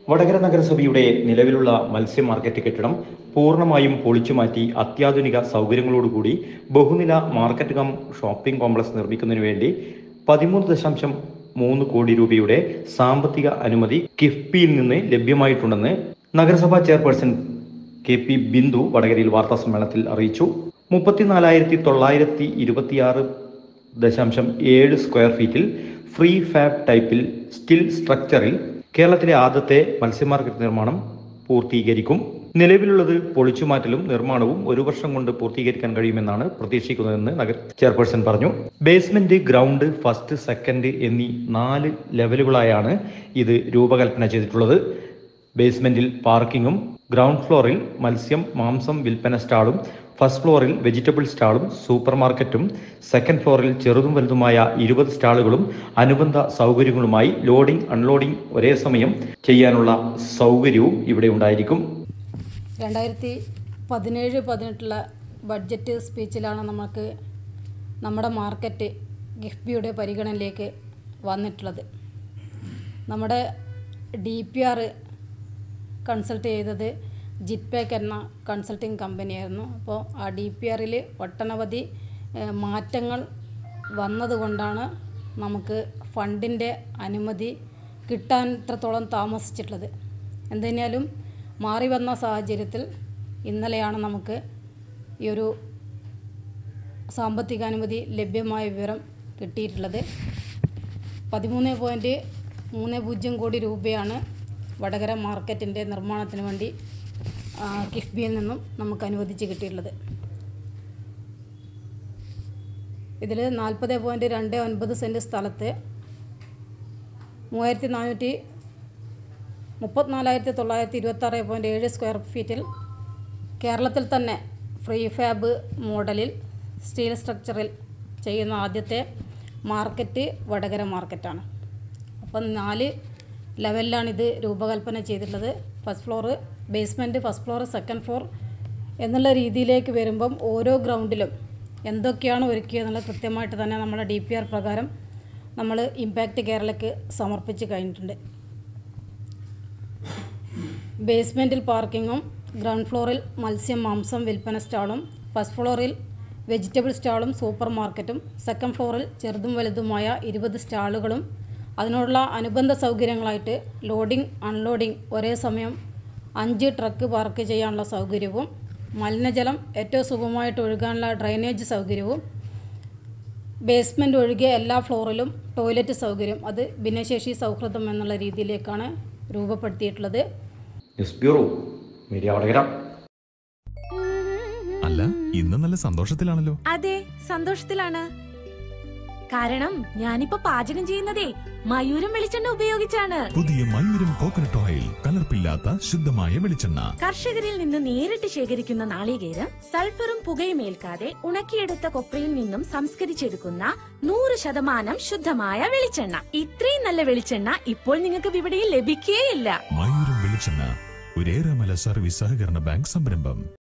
വടകര നഗരസഭയുടെ നിലവിലുള്ള മത്സ്യ മാർക്കറ്റ് കെട്ടിടം പൂർണ്ണമായും പൊളിച്ചുമാറ്റി അത്യാധുനിക സൗകര്യങ്ങളോടുകൂടി ബഹുനില മാർക്കറ്റ് കം ഷോപ്പിംഗ് കോംപ്ലക്സ് നിർമ്മിക്കുന്നതിന് വേണ്ടി പതിമൂന്ന് ദശാംശം മൂന്ന് കോടി രൂപയുടെ സാമ്പത്തിക അനുമതി കിഫ്ബിയിൽ നിന്ന് ലഭ്യമായിട്ടുണ്ടെന്ന് നഗരസഭാ ചെയർപേഴ്സൺ കെ പി ബിന്ദു വടകരയിൽ വാർത്താ സമ്മേളനത്തിൽ അറിയിച്ചു മുപ്പത്തിനാലായിരത്തി തൊള്ളായിരത്തി ഇരുപത്തിയാറ് ദശാംശം ഏഴ് സ്ക്വയർ ഫീറ്റിൽ ഫ്രീ ഫാബ് ടൈപ്പിൽ സ്റ്റിൽ സ്ട്രക്ചറിൽ കേരളത്തിലെ ആദ്യത്തെ മത്സ്യമാർക്കറ്റ് നിർമ്മാണം പൂർത്തീകരിക്കും നിലവിലുള്ളത് പൊളിച്ചുമാറ്റലും നിർമ്മാണവും ഒരു വർഷം കൊണ്ട് പൂർത്തീകരിക്കാൻ കഴിയുമെന്നാണ് പ്രതീക്ഷിക്കുന്നതെന്ന് നഗര ചെയർപേഴ്സൺ പറഞ്ഞു ബേസ്മെന്റ് ഗ്രൗണ്ട് ഫസ്റ്റ് സെക്കൻഡ് എന്നീ നാല് ലെവലുകളായാണ് ഇത് രൂപകൽപ്പന ചെയ്തിട്ടുള്ളത് ബേസ്മെന്റിൽ പാർക്കിങ്ങും ഗ്രൗണ്ട് ഫ്ലോറിൽ മത്സ്യം മാംസം വിൽപ്പന സ്റ്റാളും ഫസ്റ്റ് ഫ്ലോറിൽ വെജിറ്റബിൾ സ്റ്റാളും സൂപ്പർ മാർക്കറ്റും സെക്കൻഡ് ഫ്ലോറിൽ ചെറുതും വലുതുമായ ഇരുപത് സ്റ്റാളുകളും അനുബന്ധ സൗകര്യങ്ങളുമായി ലോഡിംഗ് അൺലോഡിംഗ് ഒരേ സമയം ചെയ്യാനുള്ള സൗകര്യവും ഇവിടെ ഉണ്ടായിരിക്കും രണ്ടായിരത്തി പതിനേഴ് പതിനെട്ടുള്ള ബഡ്ജറ്റ് സ്പീച്ചിലാണ് നമുക്ക് നമ്മുടെ മാർക്കറ്റ് ഗിഫ്ബിയുടെ പരിഗണനയിലേക്ക് വന്നിട്ടുള്ളത് നമ്മുടെ ഡി പി ആർ കൺസൾട്ട് ചെയ്തത് ജിറ്റ്പേക്ക് എന്ന കൺസൾട്ടിങ് കമ്പനിയായിരുന്നു അപ്പോൾ ആ ഡി പി ആറിൽ ഒട്ടനവധി ഏഹ്, മാറ്റങ്ങൾ വന്നതുകൊണ്ടാണ് നമുക്ക് ഫണ്ടിൻ്റെ അനുമതി കിട്ടാൻ ഇത്രത്തോളം താമസിച്ചിട്ടുള്ളത് എന്തിനാലും മാറി വന്ന സാഹചര്യത്തിൽ ഇന്നലെയാണ് നമുക്ക് ഈ ഒരു സാമ്പത്തികാനുമതി ലഭ്യമായ വിവരം കിട്ടിയിട്ടുള്ളത് പതിമൂന്ന് പോയിൻറ്റ് മൂന്ന് പൂജ്യം കോടി രൂപയാണ് വടകര മാർക്കറ്റിൻ്റെ നിർമ്മാണത്തിന് വേണ്ടി ആ, കിഫ്ബിയിൽ നിന്നും നമുക്ക് അനുവദിച്ച് കിട്ടിയിട്ടുള്ളത് ഇതിൽ നാൽപ്പത് പോയിൻറ്റ് രണ്ട് ഒൻപത് സെൻറ്റ് സ്ഥലത്ത് മൂവായിരത്തി നാനൂറ്റി മുപ്പത്തിനാലായിരത്തി തൊള്ളായിരത്തി ഇരുപത്താറ് പോയിൻറ്റ് ഏഴ് സ്ക്വയർ ഫീറ്റിൽ കേരളത്തിൽ തന്നെ ഫ്രീ ഫാബ് മോഡലിൽ സ്റ്റീൽ സ്ട്രക്ചറിൽ ചെയ്യുന്ന ആദ്യത്തെ മാർക്കറ്റ് വടകര മാർക്കറ്റാണ് അപ്പം നാല് ലെവലിലാണ് ഇത് രൂപകൽപ്പന ചെയ്തിട്ടുള്ളത് first floor basement first floor second floor എന്നുള്ള രീതിയിലേക്ക് വരുമ്പം ഓരോ ഗ്രൗണ്ടിലും എന്തൊക്കെയാണ് ഒരുക്കിയത് എന്നുള്ളത് കൃത്യമായിട്ട് തന്നെ നമ്മുടെ ഡി പി ആർ പ്രകാരം നമ്മൾ ഇമ്പാക്റ്റ് കേരളയ്ക്ക് സമർപ്പിച്ച് കഴിഞ്ഞിട്ടുണ്ട് ബേസ്മെൻറ്റിൽ പാർക്കിങ്ങും ഗ്രൗണ്ട് ഫ്ലോറിൽ മത്സ്യം മാംസം വിൽപ്പന സ്റ്റാളും ഫസ്റ്റ് ഫ്ലോറിൽ വെജിറ്റബിൾ സ്റ്റാളും സൂപ്പർ മാർക്കറ്റും സെക്കൻഡ് ഫ്ലോറിൽ ചെറുതും വലുതുമായ ഇരുപത് സ്റ്റാളുകളും അതിനോടുള്ള അനുബന്ധ സൗകര്യങ്ങളായിട്ട് ലോഡിംഗ് അൺലോഡിംഗ് ഒരേ സമയം അഞ്ച് ട്രക്ക് പാർക്ക് ചെയ്യാനുള്ള സൗകര്യവും മലിനജലം ഏറ്റവും സുഗമമായിട്ട് ഒഴുകാനുള്ള ഡ്രൈനേജ് സൗകര്യവും ബേസ്മെൻറ്റ് ഒഴികെ എല്ലാ ഫ്ലോറിലും ടോയ്ലറ്റ് സൗകര്യം അത് ഭിന്നശേഷി സൗഹൃദം എന്നുള്ള രീതിയിലേക്കാണ് രൂപപ്പെടുത്തിയിട്ടുള്ളത് ന്യൂസ് ബ്യൂറോ മീഡിയ വടകര അല്ല ഇന്ന് നല്ല സന്തോഷത്തിലാണല്ലോ അതെ സന്തോഷത്തിലാണ് കാരണം ഞാനിപ്പോ പാചകം ചെയ്യുന്നതേ മയൂരം വെളിച്ചെണ്ണ ഉപയോഗിച്ചാണ് പുതിയ മയൂരം കോക്കനട്ട് ഓയിൽ കലർപ്പില്ലാത്ത ശുദ്ധമായ വെളിച്ചെണ്ണ കർഷകരിൽ നിന്ന് നേരിട്ട് ശേഖരിക്കുന്ന നാളികേരം സൾഫറും പുകയും ഏൽക്കാതെ ഉണക്കിയെടുത്ത കൊപ്രയിൽ നിന്നും സംസ്കരിച്ചെടുക്കുന്ന നൂറ് ശതമാനം ശുദ്ധമായ വെളിച്ചെണ്ണ ഇത്രയും നല്ല വെളിച്ചെണ്ണ ഇപ്പോൾ നിങ്ങൾക്ക് വിപണിയിൽ ലഭിക്കുകയില്ല മയൂരം വെളിച്ചെണ്ണ ഒരേറെമല സർവീസ് സഹകരണ ബാങ്ക് സംരംഭം